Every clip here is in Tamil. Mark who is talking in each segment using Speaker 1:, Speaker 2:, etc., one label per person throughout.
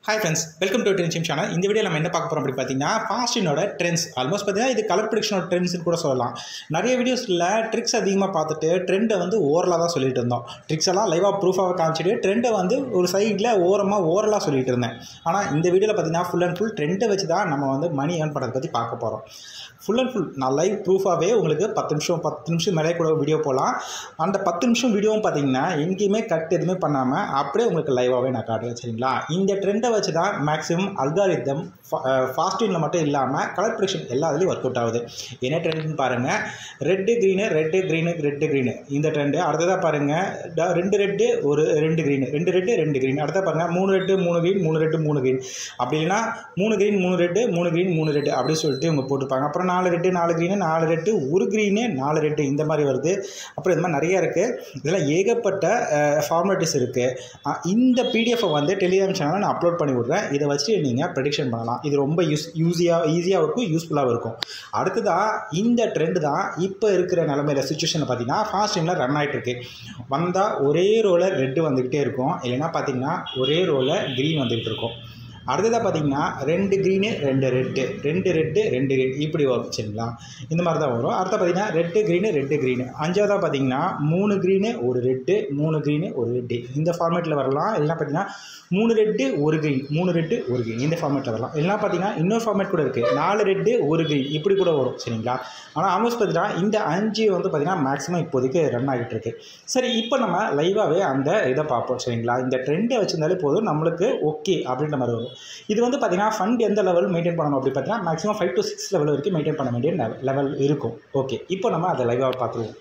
Speaker 1: ஹாய் ஃப்ரெண்ட்ஸ் வெல்கம் டு ட்ரென்ஷிம் சேனல் இந்த வீடியோ நம்ம என்ன பார்க்க போகிறோம் அப்படி பார்த்தீங்கன்னா ஃபாஸ்டினோட ட்ரெண்ட்ஸ் ஆல்மோஸ்ட் பார்த்தீங்கன்னா இது கலர் ப்ரிடிக்ஷனோட ட்ரெண்ட்ஸ்னு கூட சொல்லலாம் நிறைய வீடியோஸில் ட்ரிக்ஸ் அதிகமாக பார்த்துட்டு ட்ரெண்டை வந்து ஓரலாக தான் சொல்லிட்டு இருந்தோம் ட்ரிக்ஸ் எல்லாம் லைவாக ப்ரூஃபாக காமிச்சிட்டு ட்ரெண்டை வந்து ஒரு சைடில் ஓரமாக ஓரலாக சொல்லிட்டு இருந்தேன் ஆனால் இந்த வீடியோவில் பார்த்தீங்கன்னா ஃபுல் அண்ட் ஃபுல் ட்ரெண்டை வச்சு தான் நம்ம வந்து மணி ஏர்ன் பண்ணுறதை பற்றி பார்க்க போகிறோம் ஃபுல் அண்ட் ஃபுல் நான் லைவ் ப்ரூஃபாகவே உங்களுக்கு பத்து நிமிஷம் பத்து நிமிஷம் மேலே கூட வீடியோ போகலாம் அந்த பத்து நிமிஷம் வீடியோவும் பார்த்தீங்கன்னா எங்கேயுமே கட் எதுவுமே பண்ணாமல் அப்படியே உங்களுக்கு லைவாகவே நான் காட்டுவேன் சரிங்களா இந்த ட்ரெண்டை வச்சு தான் மேக்ஸிமம் அல்காரிதம் ஃபாஸ்டிங்கில் மட்டும் இல்லாமல் கலர் ப்ரிடிக்ஷன் எல்லா இதுலேயும் ஒர்க் அவுட் ஆகுது என்ன ட்ரெண்டுன்னு பாருங்கள் red green red green red green இந்த ட்ரெண்டு அடுத்ததாக பாருங்கள் ரெண்டு ரெட்டு ஒரு ரெண்டு க்ரீனு ரெண்டு ரெட்டு ரெண்டு க்ரீன் அடுத்தா பாருங்கள் மூணு ரெட்டு மூணு க்ரீன் மூணு ரெட்டு மூணு க்ரீன் அப்படி இல்லைன்னா மூணு க்ரீன் மூணு ரெட்டு மூணு க்ரீன் மூணு ரெட்டு அப்படின்னு சொல்லிட்டு இவங்க போட்டுப்பாங்க அப்புறம் நாலு ரெட்டு நாலு க்ரீனு நாலு ரெட்டு ஒரு க்ரீனு நாலு ரெட்டு இந்த மாதிரி வருது அப்புறம் இது மாதிரி நிறைய இருக்குது இதெல்லாம் ஏகப்பட்ட ஃபார்மாலிட்டிஸ் இருக்குது இந்த பிடிஎஃபை வந்து டெலிகிராம் சேனலில் நான் அப்லோட் பண்ணி விட்றேன் இதை வச்சு நீங்கள் ப்ரெடிக்ஷன் பண்ணலாம் இது ரொம்ப யூஸ் யூஸியாக ஈஸியாக இருக்கும் யூஸ்ஃபுல்லாகவும் இருக்கும் அடுத்ததாக இந்த ட்ரெண்டு தான் இப்போ இருக்கிற நிலமையில சுச்சுவேஷனில் பார்த்தீங்கன்னா ஃபாஸ்டிங்கில் ரன் ஆகிட்டு இருக்கு வந்தால் ஒரே ரோவில் ரெட்டு வந்துக்கிட்டே இருக்கும் இல்லைன்னா பார்த்தீங்கன்னா ஒரே ரோவில் க்ரீன் வந்துக்கிட்டு இருக்கும் அடுத்ததாக பார்த்தீங்கன்னா ரெண்டு க்ரீனு ரெண்டு ரெட்டு ரெண்டு ரெட்டு ரெண்டு green இப்படி வரும் சரிங்களா இந்த மாதிரி தான் வரும் அடுத்த பார்த்தீங்கன்னா ரெட்டு க்ரீனு ரெட்டு க்ரீனு அஞ்சாவதாக பார்த்தீங்கன்னா மூணு க்ரீனு ஒரு ரெட்டு மூணு க்ரீனு ஒரு ரெட்டு இந்த ஃபார்மேட்டில் வரலாம் இல்லைனா பார்த்தீங்கன்னா மூணு ரெட்டு ஒரு க்ரீன் மூணு ரெட்டு ஒரு க்ரீன் இந்த ஃபார்மேட்டில் வரலாம் இல்லைனா பார்த்தீங்கன்னா இன்னொரு ஃபார்மேட் கூட இருக்குது நாலு ரெட்டு ஒரு க்ரீன் இப்படி கூட வரும் சரிங்களா ஆனால் ஆல்மோஸ்ட் பார்த்தீங்கன்னா இந்த அஞ்சு வந்து பார்த்தீங்கன்னா மேக்ஸிமம் இப்போதைக்கு ரன் ஆகிட்டு இருக்கு சரி இப்போ நம்ம லைவாகவே அந்த இதை பார்ப்போம் சரிங்களா இந்த ட்ரெண்டை வச்சிருந்தாலே போதும் நம்மளுக்கு ஓகே அப்படின்ற மாதிரி வரும் இது வந்து பார்த்தீங்கன்னா ஃபண்ட் எந்த லெவல் மெயின்டைன் பண்ணணும் அப்படி பார்த்தீங்கன்னா maximum five to six level வரைக்கும் மெயின்டைன் பண்ண வேண்டிய லெவல் இருக்கும் ஓகே இப்போ நம்ம அதை லைவாக பார்த்துருவோம்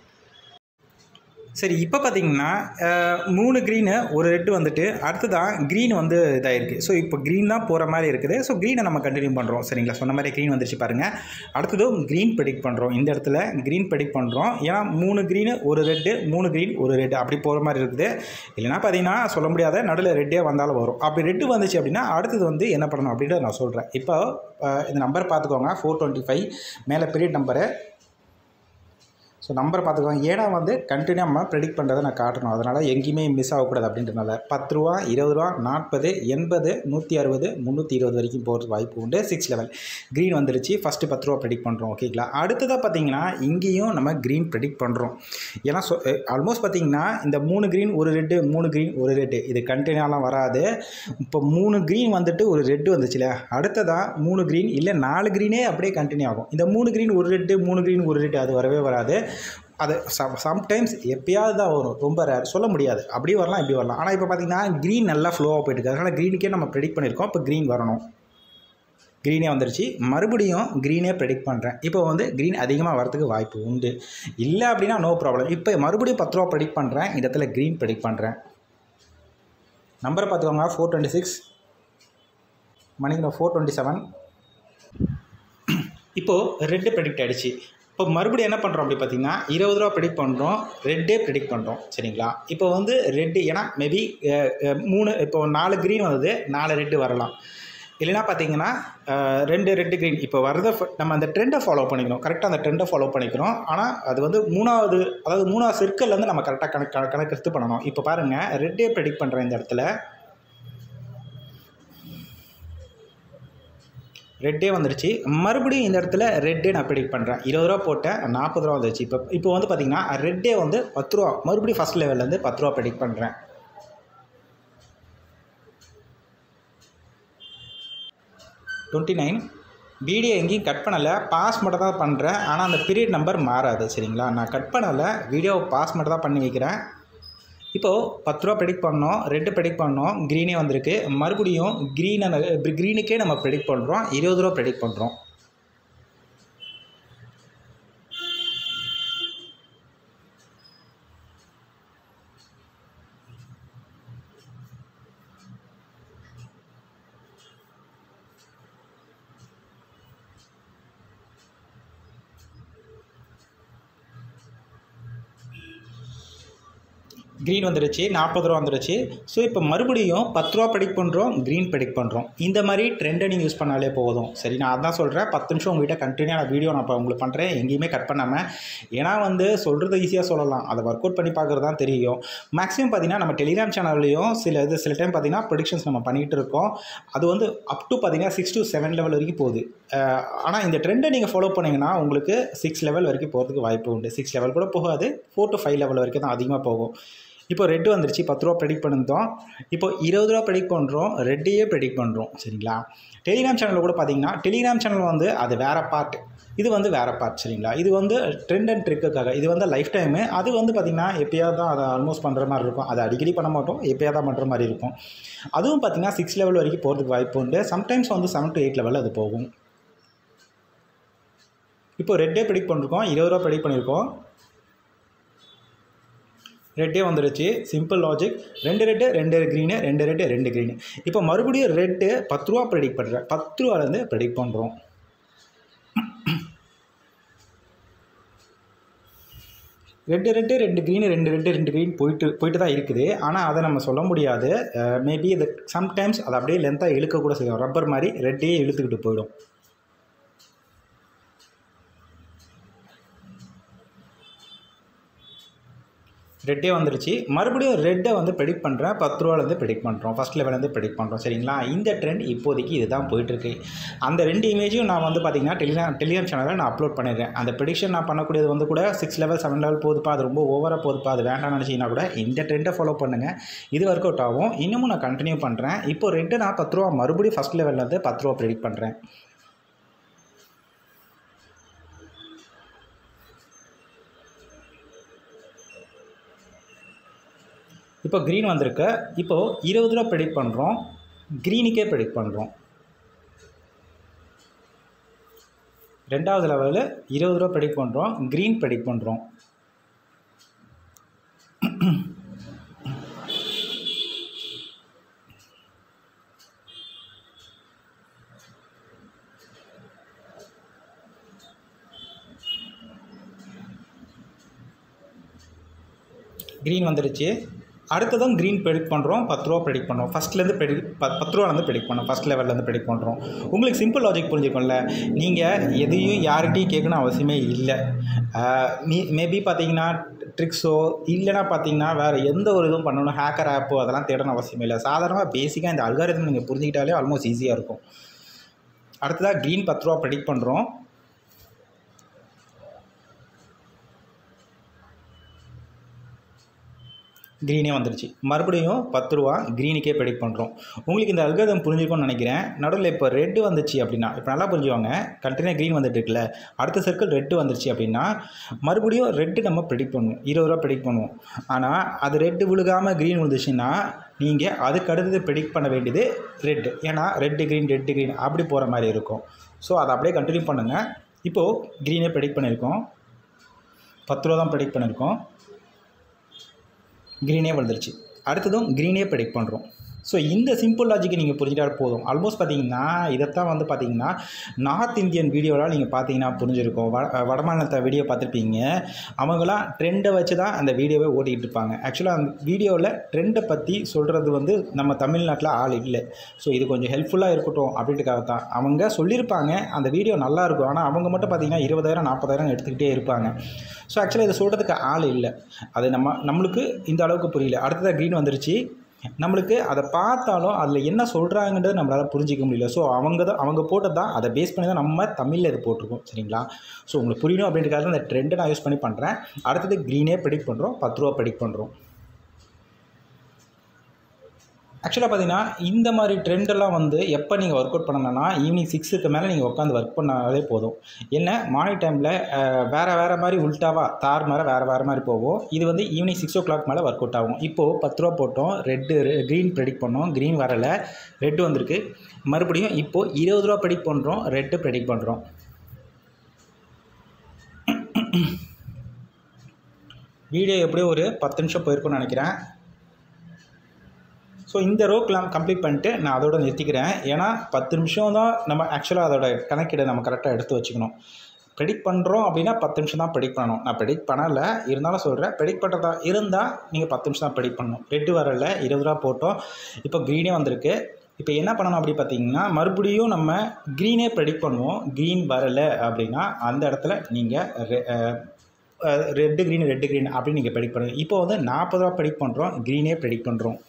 Speaker 1: சரி இப்போ பார்த்தீங்கன்னா மூணு க்ரீனு ஒரு ரெட்டு வந்துட்டு அடுத்ததான் க்ரீன் வந்து இதாகிருக்கு ஸோ இப்போ க்ரீன் தான் போகிற மாதிரி இருக்குது ஸோ க்ரீனை நம்ம கண்டினியூ பண்ணுறோம் சரிங்களா சொன்ன மாதிரி க்ரீன் வந்துருச்சு பாருங்கள் அடுத்ததும் க்ரீன் ப்ரெடிக்ட் பண்ணுறோம் இந்த இடத்துல க்ரீன் ப்ரெடிக்ட் பண்ணுறோம் ஏன்னா மூணு க்ரீனு ஒரு ரெட்டு மூணு க்ரீன் ஒரு ரெட்டு அப்படி போகிற மாதிரி இருக்குது இல்லைனா பார்த்தீங்கன்னா சொல்ல முடியாத நடுவில் ரெட்டே வந்தாலும் வரும் அப்படி ரெட்டு வந்துச்சு அப்படின்னா அடுத்தது வந்து என்ன பண்ணணும் அப்படின்றத நான் சொல்கிறேன் இப்போ இந்த நம்பர் பார்த்துக்கோங்க ஃபோர் டுவெண்ட்டி ஃபைவ் மேலே பெரிய நம்பரு ஸோ நம்பரை பார்த்துக்கோங்க ஏன்னா வந்து கண்டினியூ நம்ம ப்ரெடிக்ட் பண்ணுறதை நான் காட்டணும் அதனால் எங்கேயுமே மிஸ் ஆகக்கூடாது அப்படின்றனால பத்து ரூபா இருபது ரூபா நாற்பது எண்பது நூற்றி அறுபது முந்நூற்றி இருபது வரைக்கும் போகிறது வாய்ப்பு உண்டு சிக்ஸ் லெவல் க்ரீன் வந்துருச்சு ஃபஸ்ட்டு பத்து ரூபா ப்ரெடிக்ட் பண்ணுறோம் ஓகேங்களா அடுத்ததாக பார்த்தீங்கன்னா இங்கேயும் நம்ம க்ரீன் ப்ரெடிக்ட் பண்ணுறோம் ஏன்னா சொ ஆல்மோஸ்ட் பார்த்தீங்கன்னா இந்த மூணு க்ரீன் ஒரு ரெட்டு மூணு க்ரீன் ஒரு ரெட்டு இது கண்டினியூலாம் வராது இப்போ மூணு க்ரீன் வந்துட்டு ஒரு ரெட்டு வந்துச்சுல அடுத்ததாக மூணு க்ரீன் இல்லை நாலு க்ரீனே அப்படியே கண்டினியூ ஆகும் இந்த மூணு க்ரீன் ஒரு ரெட்டு மூணு க்ரீன் ஒரு ரெட்டு அது வரவே வராது அது சம் சம்டைம்ஸ் எப்பயாவது தான் வரும் ரொம்ப ரேர் சொல்ல முடியாது அப்படி வரலாம் இப்படி வரலாம் ஆனால் இப்போ பார்த்தீங்கன்னா க்ரீன் நல்லா ஃப்ளோவாக போயிட்டு இருக்கு அதனால் க்ரீனுக்கே நம்ம ப்ரெடிக்ட் பண்ணியிருக்கோம் இப்போ க்ரீன் வரணும் க்ரீனே வந்துருச்சு மறுபடியும் க்ரீனே ப்ரெடிக்ட் பண்ணுறேன் இப்போ வந்து க்ரீன் அதிகமாக வரதுக்கு வாய்ப்பு உண்டு இல்லை அப்படின்னா நோ ப்ராப்ளம் இப்போ மறுபடியும் பத்து ரூபா ப்ரெடிக்ட் பண்ணுறேன் இந்த இடத்துல க்ரீன் ப்ரெடிக்ட் பண்ணுறேன் நம்பரை பார்த்துக்கோங்க ஃபோர் டுவெண்ட்டி சிக்ஸ் மணிக்கு ஃபோர் டுவெண்ட்டி செவன் இப்போது ரெட்டு ப்ரெடிக்ட் ஆகிடுச்சு இப்போ மறுபடியும் என்ன பண்ணுறோம் அப்படி பார்த்தீங்கன்னா இருபது ரூபா ப்ரெடிக்ட் பண்ணுறோம் ரெட்டே ப்ரெடிக்ட் பண்ணுறோம் சரிங்களா இப்போ வந்து ரெட்டு ஏன்னா மேபி மூணு இப்போ நாலு க்ரீன் வந்தது நாலு ரெட்டு வரலாம் இல்லைனா பார்த்தீங்கன்னா ரெண்டு ரெட்டு க்ரீன் இப்போ வரதை நம்ம அந்த ட்ரெண்டை ஃபாலோ பண்ணிக்கணும் கரெக்டாக அந்த ட்ரெண்டை ஃபாலோ பண்ணிக்கிறோம் ஆனால் அது வந்து மூணாவது அதாவது மூணாவது சர்க்கிள்லேருந்து நம்ம கரெக்டாக கணக்கு கணக்கு எடுத்து பண்ணணும் இப்போ பாருங்கள் ரெட்டே ப்ரெடிக்ட் பண்ணுறேன் இந்த இடத்துல ரெட்டே வந்துடுச்சு மறுபடியும் இந்த இடத்துல ரெட்டே நான் ப்ரெடிக்ட் பண்ணுறேன் இருபது ரூபா போட்டேன் நாற்பது ரூபா வந்துச்சு இப்போ இப்போ வந்து பார்த்திங்கன்னா ரெட்டே வந்து பத்து ரூபா மறுபடியும் ஃபஸ்ட் லெவல்லேருந்து பத்து ரூபா ப்ரெடிக்ட் பண்ணுறேன் டுவெண்ட்டி நைன் வீடியோ எங்கேயும் கட் பண்ணலை பாஸ் மட்டும் தான் பண்ணுறேன் ஆனால் அந்த பீரியட் நம்பர் மாறாது சரிங்களா நான் கட் பண்ணலை வீடியோவை பாஸ் மட்டும் தான் பண்ணி வைக்கிறேன் இப்போது பத்து ரூபா ப்ரெடிக்ட் பண்ணோம் ரெட்டு ப்ரெடிக்ட் பண்ணோம் க்ரீனே வந்திருக்கு மறுபடியும் க்ரீனை க்ரீனுக்கே நம்ம ப்ரெடிக்ட் பண்ணுறோம் இருபது ரூபா ப்ரெடிக்ட் பண்ணுறோம் க்ரீன் வந்துடுச்சு நாற்பது ரூபா வந்துடுச்சு ஸோ இப்போ மறுபடியும் பத்து ரூபா ப்ரெடிக்ட் பண்ணுறோம் க்ரீன் ப்ரெடிக்ட் பண்ணுறோம் இந்த மாதிரி ட்ரெண்டை நீங்கள் யூஸ் பண்ணாலே போதும் சரி நான் அதான் சொல்கிறேன் பத்து நிமிஷம் உங்கள்கிட்ட கண்டினியூ வீடியோ நான் இப்போ உங்களுக்கு பண்ணுறேன் எங்கேயுமே கட் பண்ணாமல் ஏன்னா வந்து சொல்கிறது ஈஸியாக சொல்லலாம் அதை ஒர்க் அவுட் பண்ணி பார்க்குறது தான் தெரியும் மேக்ஸிமம் பார்த்தீங்கன்னா நம்ம டெலிகிராம் சேனல்லையும் சில இது சில டைம் பார்த்தீங்கன்னா ப்ரொடிக்ஷன்ஸ் நம்ம பண்ணிகிட்டு இருக்கோம் அது வந்து அப் டு பார்த்தீங்கன்னா சிக்ஸ் டு செவன் லெவல் வரைக்கும் போகுது ஆனால் இந்த ட்ரெண்டை நீங்கள் ஃபாலோ பண்ணிங்கன்னா உங்களுக்கு சிக்ஸ் லெவல் வரைக்கும் போகிறதுக்கு வாய்ப்பு உண்டு சிக்ஸ் லெவல் கூட போகாது ஃபோர் டு ஃபைவ் லெவல் வரைக்கும் தான் அதிகமாக போகும் இப்போ ரெட்டு வந்துருச்சு பத்து ரூபா ப்ரெடிக்ட் பண்ணியிருந்தோம் இப்போ இருபது ரூபா ப்ரெடிக்ட் பண்ணுறோம் ரெட்டையே ப்ரெடிக்ட் பண்ணுறோம் சரிங்களா டெலிகிராம் சேனலில் கூட பார்த்தீங்கன்னா டெலிகிராம் சேனல் வந்து அது வேறு பார்ட் இது வந்து வேறு பார்ட் சரிங்களா இது வந்து ட்ரெண்ட் அண்ட் ட்ரிக்குக்காக இது வந்து லைஃப் டைமு அது வந்து பார்த்திங்கன்னா எப்பயாவது தான் அதை ஆல்மோஸ்ட் பண்ணுற மாதிரி இருக்கும் அதை அடிக்கடி பண்ண மாட்டோம் எப்பயாவது தான் பண்ணுற மாதிரி இருக்கும் அதுவும் பார்த்திங்கன்னா சிக்ஸ் லெவல் வரைக்கும் போகிறதுக்கு வாய்ப்பு உண்டு சம்டைம்ஸ் வந்து செவன் டு எயிட் லெவலில் அது போகும் இப்போ ரெட்டே ப்ரெடிக்ட் பண்ணிருக்கோம் இருபது ரூபா ப்ரெடிக்ட் பண்ணியிருக்கோம் ரெட்டே வந்துடுச்சு சிம்பிள் லாஜிக் ரெண்டு ரெட்டு ரெண்டு க்ரீனு ரெண்டு ரெட்டு ரெண்டு க்ரீனு இப்போ மறுபடியும் ரெட்டு பத்து ரூபா ப்ரெடிக்ட் பண்ணுறேன் பத்து ரூபாலேருந்து ப்ரெடிக்ட் பண்ணுறோம் ரெண்டு ரெட்டு ரெண்டு க்ரீனு ரெண்டு ரெட்டு ரெண்டு க்ரீன் போயிட்டு போயிட்டு தான் இருக்குது ஆனால் அதை நம்ம சொல்ல முடியாது மேபி இது சம்டைம்ஸ் அதை அப்படியே லென்த்தாக இழுக்கக்கூட செய்யும் ரப்பர் மாதிரி ரெட்டையே இழுத்துக்கிட்டு போயிடும் ரெட்டே வந்துருச்சு மறுபடியும் ரெட்டை வந்து ப்ரெடிக்ட் பண்ணுறேன் பத்து ரூபாலேருந்து ப்ரெடிக்ட் பண்ணுறோம் ஃபஸ்ட் லெவலேருந்து ப்ரெடிக்ட் பண்ணுறோம் சரிங்களா இந்த ட்ரெண்ட் இப்போதைக்கு இதுதான் போயிட்டுருக்கு அந்த ரெண்டு இமேஜும் நான் வந்து பார்த்தீங்கன்னா டெலிகிராம் டெலிகிராம் சேனலில் நான் அப்லோட் பண்ணிடுறேன் அந்த ப்ரெடிக்ஷன் நான் பண்ணக்கூடியது வந்து கூட சிக்ஸ் லெவல் செவன் லெவல் போகுதுப்பா அது ரொம்ப ஓவராக போகுதுப்பா அது வேண்டாம்னு நினச்சிங்கன்னா கூட இந்த ட்ரெண்டை ஃபாலோ பண்ணுங்கள் இது ஒர்க் அவுட் ஆகும் இன்னமும் நான் கண்டினியூ பண்ணுறேன் இப்போ ரெட்டு நான் பத்து ரூபா மறுபடியும் ஃபஸ்ட் லெவல்லேருந்து பத்து ரூபா ப்ரெடிக்ட் பண்ணுறேன் இப்போ க்ரீன் வந்திருக்கு இப்போது இருபது ரூபா ப்ரெடிக்ட் பண்ணுறோம் க்ரீனுக்கே ப்ரெடிக்ட் பண்ணுறோம் ரெண்டாவது லெவலில் இருபது ரூபா ப்ரெடிக்ட் பண்ணுறோம் க்ரீன் ப்ரெடிக்ட் பண்ணுறோம் க்ரீன் வந்துடுச்சு அடுத்ததும் க்ரீன் ப்ரெடிக்ட் பண்ணுறோம் பத்து ரூபா ப்ரெடிக்ட் பண்ணுறோம் ஃபஸ்ட்லேருந்து ப்ரெடிக்ட் ப பத்து ரூபாலேருந்து ப்ரெடிக்ட் பண்ணோம் ஃபஸ்ட் லெவல்லேருந்து ப்ரெடிக்ட் பண்ணுறோம் உங்களுக்கு சிம்பிள் லாஜிக் புரிஞ்சுக்கோங்கள நீங்கள் எதையும் யார்கிட்டையும் கேட்கணும் அவசியமே இல்லை நீ மேபி பார்த்தீங்கன்னா ட்ரிக்ஸோ இல்லைனா பார்த்தீங்கன்னா வேறு எந்த ஒரு இதுவும் பண்ணணும் ஹேக்கர் ஆப்போ அதெல்லாம் தேடணும் அவசியமே இல்லை சாதாரணமாக பேசிக்காக இந்த அல்காரிதம் நீங்கள் புரிஞ்சுக்கிட்டாலே ஆல்மோஸ்ட் ஈஸியாக இருக்கும் அடுத்ததாக க்ரீன் பத்து ரூபா ப்ரெடிக்ட் பண்ணுறோம் க்ரீனே வந்துடுச்சு மறுபடியும் பத்து ரூபா க்ரீனுக்கே ப்ரெடிக்ட் பண்ணுறோம் உங்களுக்கு இந்த அல்காரிதம் புரிஞ்சிருக்கும்னு நினைக்கிறேன் நடுவில் இப்போ ரெட்டு வந்துச்சு அப்படின்னா இப்போ நல்லா புரிஞ்சுவாங்க கண்டினியூ க்ரீன் வந்துட்டு இருக்குல்ல அடுத்த சர்க்கிள் ரெட்டு வந்துருச்சு அப்படின்னா மறுபடியும் ரெட்டு நம்ம ப்ரெடிக்ட் பண்ணுவோம் இருபது ரூபா ப்ரெடிக்ட் பண்ணுவோம் ஆனால் அது ரெட்டு விழுகாமல் க்ரீன் விழுந்துச்சுன்னா நீங்கள் அதுக்கு அடுத்தது ப்ரெடிக்ட் பண்ண வேண்டியது ரெட்டு ஏன்னா ரெட்டு க்ரீன் ரெட்டு க்ரீன் அப்படி போகிற மாதிரி இருக்கும் ஸோ அதை அப்படியே கண்டினியூ பண்ணுங்கள் இப்போது க்ரீனே ப்ரெடிக்ட் பண்ணியிருக்கோம் பத்து ரூபா தான் ப்ரெடிக்ட் பண்ணியிருக்கோம் க்ரீனே வந்துருச்சு அடுத்ததும் க்ரீனே ப்ரெடிக்ட் பண்ணுறோம் ஸோ இந்த சிம்பிள் லாஜிக்கை நீங்கள் புரிஞ்சிட்டால் போதும் ஆல்மோஸ்ட் பார்த்தீங்கன்னா இதைத்தான் வந்து பார்த்தீங்கன்னா நார்த் இந்தியன் வீடியோலாம் நீங்கள் பார்த்தீங்கன்னா புரிஞ்சிருக்கும் வட வடமாநிலத்தை வீடியோ பார்த்துருப்பீங்க அவங்களாம் ட்ரெண்டை வச்சு தான் அந்த வீடியோவை ஓட்டிகிட்டு இருப்பாங்க ஆக்சுவலாக அந்த வீடியோவில் ட்ரெண்டை பற்றி சொல்கிறது வந்து நம்ம தமிழ்நாட்டில் ஆள் இல்லை ஸோ இது கொஞ்சம் ஹெல்ப்ஃபுல்லாக இருக்கட்டும் அப்படின்ட்டுக்காக தான் அவங்க சொல்லியிருப்பாங்க அந்த வீடியோ நல்லா இருக்கும் ஆனால் அவங்க மட்டும் பார்த்தீங்கன்னா இருபதாயிரம் நாற்பதாயிரம் எடுத்துக்கிட்டே இருப்பாங்க ஸோ ஆக்சுவலாக இதை சொல்கிறதுக்கு ஆள் இல்லை அது நம்ம நம்மளுக்கு இந்த அளவுக்கு புரியல அடுத்ததாக க்ரீன் வந்துருச்சு நம்மளுக்கு அதை பார்த்தாலும் அதில் என்ன சொல்கிறாங்கன்றது நம்மளால் புரிஞ்சிக்க முடியல ஸோ அவங்க தான் அவங்க போட்டது தான் அதை பேஸ் பண்ணி தான் நம்ம தமிழில் இது போட்டிருக்கோம் சரிங்களா ஸோ உங்களுக்கு புரியணும் அப்படின்றதுக்காக அந்த ட்ரெண்டை நான் யூஸ் பண்ணி பண்ணுறேன் அடுத்தது க்ரீனே ப்ரெடிக்ட் பண்ணுறோம் பத்து ரூபா ப்ரெடிக்ட் பண்ணுறோம் ஆக்சுவலாக பார்த்தீங்கன்னா இந்த மாதிரி ட்ரெண்டெல்லாம் வந்து எப்போ நீங்கள் ஒர்க் அவுட் பண்ணணும்னா ஈவினிங் சிக்ஸுக்கு மேலே நீங்கள் உட்காந்து ஒர்க் பண்ணாலே போதும் என்ன மார்னிங் டைமில் வேறு வேறு மாதிரி உல்ட்டாவாக தார் மேலே வேறு வேறு மாதிரி போகும் இது வந்து ஈவினிங் சிக்ஸ் ஓ கிளாக் மேலே ஒர்க் அவுட் ஆகும் இப்போது பத்து ரூபா போட்டோம் ரெட்டு க்ரீன் ப்ரெடிக்ட் பண்ணோம் க்ரீன் வரலை ரெட்டு வந்திருக்கு மறுபடியும் இப்போது இருபது ரூபா ப்ரெடிக்ட் பண்ணுறோம் ரெட்டு ப்ரெடிக்ட் பண்ணுறோம் வீடியோ எப்படியோ ஒரு பத்து நிமிஷம் போயிருக்கும்னு நினைக்கிறேன் ஸோ இந்த ரோக்கெலாம் கம்ப்ளீட் பண்ணிட்டு நான் அதோட நிறுத்திக்கிறேன் ஏன்னா பத்து நிமிஷம் தான் நம்ம ஆக்சுவலாக அதோட கணக்கீடை நம்ம கரெக்டாக எடுத்து வச்சுக்கணும் ப்ரெடிக்ட் பண்ணுறோம் அப்படின்னா பத்து நிமிஷம் தான் ப்ரெடிக்ட் பண்ணணும் நான் ப்ரெடிக்ட் பண்ணலை இருந்தாலும் சொல்கிறேன் ப்ரெடிக்ட் பண்ணுறதா இருந்தால் நீங்கள் பத்து நிமிஷம் தான் ப்ரெடிக்ட் பண்ணணும் ரெட்டு வரல இருபது ரூபா போட்டோம் இப்போ க்ரீனே வந்திருக்கு இப்போ என்ன பண்ணணும் அப்படி பார்த்தீங்கன்னா மறுபடியும் நம்ம க்ரீனே ப்ரெடிக்ட் பண்ணுவோம் க்ரீன் வரலை அப்படின்னா அந்த இடத்துல நீங்கள் ரெட்டு க்ரீன் ரெட்டு க்ரீன் அப்படின்னு நீங்கள் ப்ரெடிக்ட் பண்ணுங்க இப்போ வந்து நாற்பது ரூபா ப்ரெடிக்ட் பண்ணுறோம் க்ரீனே ப்ரெடிக்ட் பண்ணுறோம்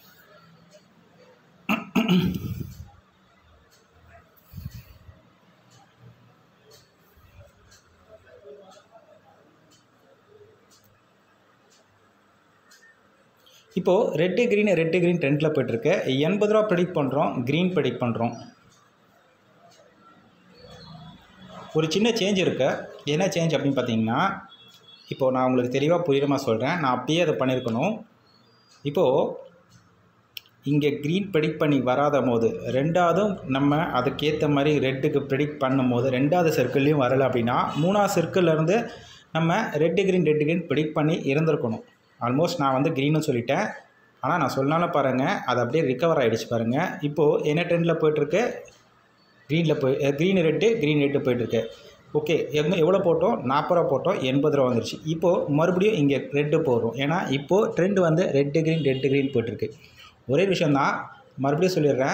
Speaker 1: இப்போது ரெட்டு க்ரீன் ரெட்டு க்ரீன் ட்ரெண்டில் போயிட்டுருக்கு எண்பது ரூபா ப்ரெடிக்ட் பண்ணுறோம் க்ரீன் ப்ரெடிக்ட் பண்ணுறோம் ஒரு சின்ன சேஞ்ச் இருக்கு என்ன சேஞ்ச் அப்படின்னு பார்த்தீங்கன்னா இப்போது நான் உங்களுக்கு தெளிவாக புரியுற மாதிரி சொல்கிறேன் நான் அப்பயே அதை பண்ணியிருக்கணும் இப்போது இங்கே க்ரீன் ப்ரெடிக்ட் பண்ணி வராத போது ரெண்டாவதும் நம்ம அதுக்கேற்ற மாதிரி ரெட்டுக்கு ப்ரெடிக்ட் பண்ணும்போது ரெண்டாவது சர்க்கிள்லேயும் வரலை அப்படின்னா மூணாவது சர்க்கிள்லேருந்து நம்ம red green red green predict பண்ணி இருந்திருக்கணும் ஆல்மோஸ்ட் நான் வந்து க்ரீனும் சொல்லிட்டேன் ஆனால் நான் சொன்னாலும் பாருங்கள் அது அப்படியே ரிகவர் ஆகிடுச்சு பாருங்கள் இப்போது என்ன ட்ரெண்டில் போயிட்டுருக்கு க்ரீனில் போய் க்ரீன் ரெட்டு க்ரீன் ரெட்டு போயிட்டுருக்கு ஓகே எங்க எவ்வளோ போட்டோம் நாற்பது ரூபா போட்டோம் எண்பது ரூபா வந்துருச்சு இப்போது மறுபடியும் இங்கே ரெட்டு போடுறோம் ஏன்னா இப்போது ட்ரெண்ட் வந்து ரெட்டு க்ரீன் ரெட்டு க்ரீன் போயிட்டுருக்கு ஒரே விஷயந்தான் மறுபடியும் சொல்லிடுறேன்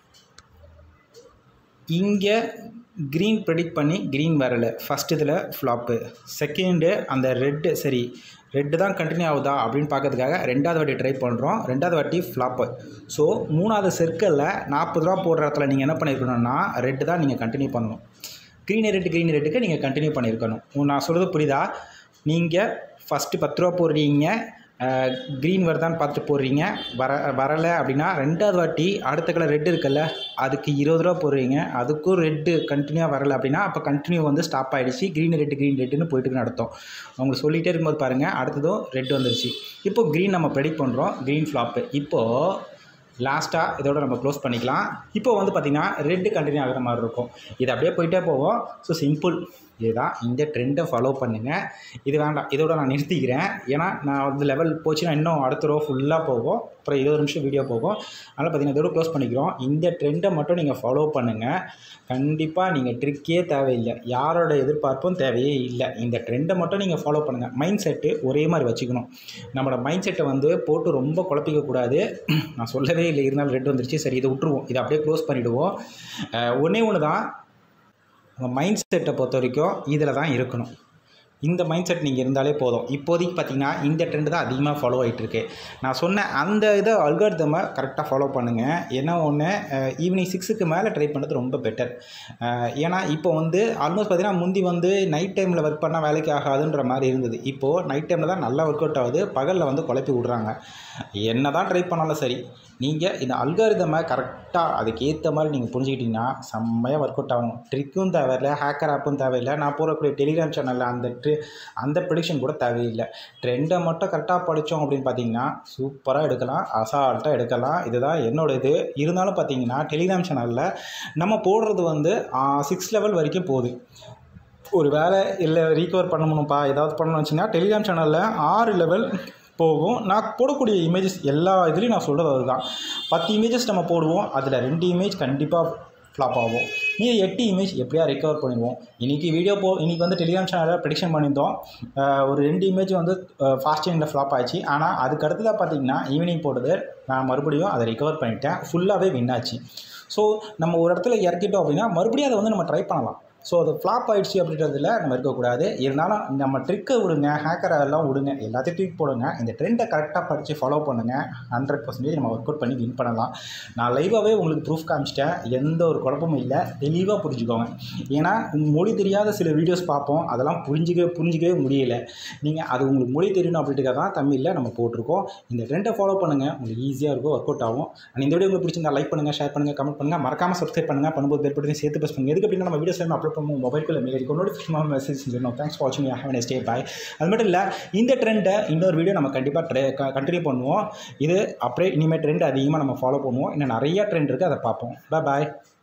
Speaker 1: இங்கே க்ரீன் ப்ரெடிக்ட் பண்ணி க்ரீன் வரலை ஃபஸ்ட் இதில் ஃப்ளாப்பு செகண்டு அந்த ரெட்டு சரி ரெட்டு தான் கண்டினியூ ஆகுதா அப்படின்னு பார்க்கறதுக்காக ரெண்டாவது வாட்டி ட்ரை பண்ணுறோம் ரெண்டாவது வாட்டி ஃப்ளாப்பு ஸோ மூணாவது சர்க்கிளில் நாற்பது ரூபா போடுற இடத்துல நீங்கள் என்ன பண்ணியிருக்கணும்னா ரெட்டு தான் நீங்கள் கண்டினியூ பண்ணணும் க்ரீன் ரெட்டு க்ரீன் ரெட்டுக்கு நீங்கள் கண்டினியூ பண்ணியிருக்கணும் நான் சொல்கிறது புரியுதா நீங்கள் ஃபஸ்ட்டு பத்து ரூபா போடுறீங்க க்ரீன் வருதான்னு பார்த்துட்டு போடுறீங்க வர வரலை அப்படின்னா ரெண்டாவது வாட்டி அடுத்த கலர் ரெட் இருக்குல்ல அதுக்கு இருபது ரூபா போடுறீங்க அதுக்கும் ரெட்டு கண்டினியூவாக வரலை அப்படின்னா அப்போ கண்டினியூ வந்து ஸ்டாப் ஆகிடுச்சு க்ரீன் ரெட்டு க்ரீன் ரெட்டுன்னு போயிட்டுன்னு அர்த்தம் உங்களுக்கு சொல்லிகிட்டே இருக்கும்போது பாருங்கள் அடுத்ததும் ரெட் வந்துருச்சு இப்போது க்ரீன் நம்ம ப்ரெடிக்ட் பண்ணுறோம் க்ரீன் ஃப்ளாப்பு இப்போது லாஸ்ட்டாக இதோட நம்ம க்ளோஸ் பண்ணிக்கலாம் இப்போ வந்து பார்த்திங்கன்னா ரெட்டு கண்டினியூ ஆகிற மாதிரி இருக்கும் இது அப்படியே போயிட்டே போவோம் ஸோ சிம்பிள் இதுதான் இந்த ட்ரெண்டை ஃபாலோ பண்ணுங்கள் இது வேண்டாம் இதோட நான் நிறுத்திக்கிறேன் ஏன்னா நான் வந்து லெவல் போச்சுன்னா இன்னும் அடுத்த ரோ ஃபுல்லாக போகும் அப்புறம் இருபது நிமிஷம் வீடியோ போகும் அதனால் பார்த்தீங்கன்னா இதோட க்ளோஸ் பண்ணிக்கிறோம் இந்த ட்ரெண்டை மட்டும் நீங்கள் ஃபாலோ பண்ணுங்கள் கண்டிப்பாக நீங்கள் ட்ரிக்கே தேவையில்லை யாரோட எதிர்பார்ப்பும் தேவையே இல்லை இந்த ட்ரெண்டை மட்டும் நீங்கள் ஃபாலோ பண்ணுங்கள் மைண்ட் செட்டு ஒரே மாதிரி வச்சுக்கணும் நம்மளோட மைண்ட் செட்டை வந்து போட்டு ரொம்ப குழப்பிக்கக்கூடாது நான் சொல்லவே இல்லை இருந்தாலும் ரெட் வந்துருச்சு சரி இதை விட்டுருவோம் இதை அப்படியே க்ளோஸ் பண்ணிவிடுவோம் ஒன்றே ஒன்று தான் உங்கள் மைண்ட் செட்டை பொறுத்த வரைக்கும் இதில் தான் இருக்கணும் இந்த மைண்ட் செட் நீங்கள் இருந்தாலே போதும் இப்போதைக்கு பார்த்தீங்கன்னா இந்த ட்ரெண்டு தான் அதிகமாக ஃபாலோ ஆகிட்டுருக்கு நான் சொன்ன அந்த இதை அல்காரிதமை கரெக்டாக ஃபாலோ பண்ணுங்கள் ஏன்னா ஒன்று ஈவினிங் சிக்ஸுக்கு மேலே ட்ரை பண்ணுறது ரொம்ப பெட்டர் ஏன்னா இப்போ வந்து ஆல்மோஸ்ட் பார்த்தீங்கன்னா முந்தி வந்து நைட் டைமில் ஒர்க் பண்ணால் வேலைக்கு ஆகாதுன்ற மாதிரி இருந்தது இப்போது நைட் டைமில் தான் நல்லா ஒர்க் அவுட் ஆகுது பகலில் வந்து குழப்பி விட்றாங்க என்ன தான் ட்ரை பண்ணாலும் சரி நீங்கள் இந்த அல்காரிதமை கரெக்டாக அதுக்கு ஏற்ற மாதிரி நீங்கள் புரிஞ்சுக்கிட்டிங்கன்னா செம்மையாக ஒர்க் அவுட் ஆகும் ட்ரிக்கும் தேவையில்லை ஹேக்கர் ஆப்பும் தேவையில்லை நான் போடக்கூடிய டெலிகிராம் சேனலில் அந்த ட்ரி அந்த ப்ரிடிக்ஷன் கூட தேவையில்லை ட்ரெண்டை மட்டும் கரெக்டாக படித்தோம் அப்படின்னு பார்த்தீங்கன்னா சூப்பராக எடுக்கலாம் அசால்ட்டாக எடுக்கலாம் இதுதான் என்னோட இது இருந்தாலும் பார்த்தீங்கன்னா டெலிகிராம் சேனலில் நம்ம போடுறது வந்து சிக்ஸ் லெவல் வரைக்கும் போகுது ஒரு வேலை இல்லை ரீகவர் பண்ணணும்ப்பா ஏதாவது பண்ணணும்னு வச்சுன்னா டெலிகிராம் சேனலில் ஆறு லெவல் போகும் நான் போடக்கூடிய இமேஜஸ் எல்லா இதுலேயும் நான் சொல்கிறது அதுதான் பத்து இமேஜஸ் நம்ம போடுவோம் அதில் ரெண்டு இமேஜ் கண்டிப்பாக ஃப்ளாப் ஆகும் மீதி எட்டு இமேஜ் எப்படியா ரிகவர் பண்ணிடுவோம் இன்றைக்கி வீடியோ போ இன்றைக்கி வந்து டெலிகிராம் சேனலில் ப்ரெடிக்ஷன் பண்ணியிருந்தோம் ஒரு ரெண்டு இமேஜ் வந்து ஃபாஸ்ட் டைமில் ஃப்ளாப் ஆச்சு ஆனால் அதுக்கு அடுத்ததாக பார்த்தீங்கன்னா ஈவினிங் போட்டது நான் மறுபடியும் அதை ரிகவர் பண்ணிட்டேன் ஃபுல்லாகவே வின் ஆச்சு ஸோ நம்ம ஒரு இடத்துல இறக்கிட்டோம் அப்படின்னா மறுபடியும் அதை வந்து நம்ம ட்ரை பண்ணலாம் ஸோ அது ஃப்ளாப் ஆகிடுச்சு அப்படின்றதுல நம்ம இருக்கக்கூடாது இருந்தாலும் நம்ம ட்ரிக்கை விடுங்க ஹேக்கரை எல்லாம் விடுங்க எல்லாத்தையும் ட்ரிக் போடுங்க இந்த ட்ரெண்டை கரெக்டாக படித்து ஃபாலோ பண்ணுங்கள் ஹண்ட்ரட் பர்சன்டேஜ் நம்ம ஒர்க் அவுட் பண்ணி வின் பண்ணலாம் நான் லைவாகவே உங்களுக்கு ப்ரூஃப் காமிச்சிட்டேன் எந்த ஒரு குழப்பமும் இல்லை தெளிவாக புரிஞ்சுக்கோங்க ஏன்னா மொழி தெரியாத சில வீடியோஸ் பார்ப்போம் அதெல்லாம் புரிஞ்சிக்கவே புரிஞ்சிக்கவே முடியல நீங்கள் அது உங்களுக்கு மொழி தெரியணும் அப்படின்றத தான் தமிழில் நம்ம போட்டிருக்கோம் இந்த ட்ரெண்டை ஃபாலோ பண்ணுங்கள் உங்களுக்கு ஈஸியாக இருக்கும் ஒர்க் அவுட் ஆகும் அண்ட் இந்த வீடியோ உங்களுக்கு பிடிச்சிருந்தா லைக் பண்ணுங்கள் ஷேர் பண்ணுங்கள் கமெண்ட் பண்ணுங்கள் மறக்காமல் சப்ஸ்கிரைப் பண்ணுங்கள் பண்ணும்போது ஏற்படுத்தி சேர்த்து ப்ரெஸ் பண்ணுங்கள் எதுக்கு அப்படின்னா நம்ம வீடியோஸ் நம்ம அப்லோட் பண்ணுவோம் மொபைல்குள்ளே மெயில் இருக்கும் நோட்டிஃபிகேஷன் மெசேஜ் செஞ்சிடணும் தேங்க்ஸ் ஃபார் வாட்சிங் ஹேவ் நெஸ்ட் டே பாய் அது மட்டும் இல்லை இந்த ட்ரெண்டை இன்னொரு வீடியோ நம்ம கண்டிப்பாக ட்ரை கண்டினியூ பண்ணுவோம் இது அப்படியே இனிமேல் ட்ரெண்ட் அதிகமாக நம்ம ஃபாலோ பண்ணுவோம் இன்னும் நிறைய ட்ரெண்ட் இருக்குது அதை பார்ப்போம் பாய் பாய்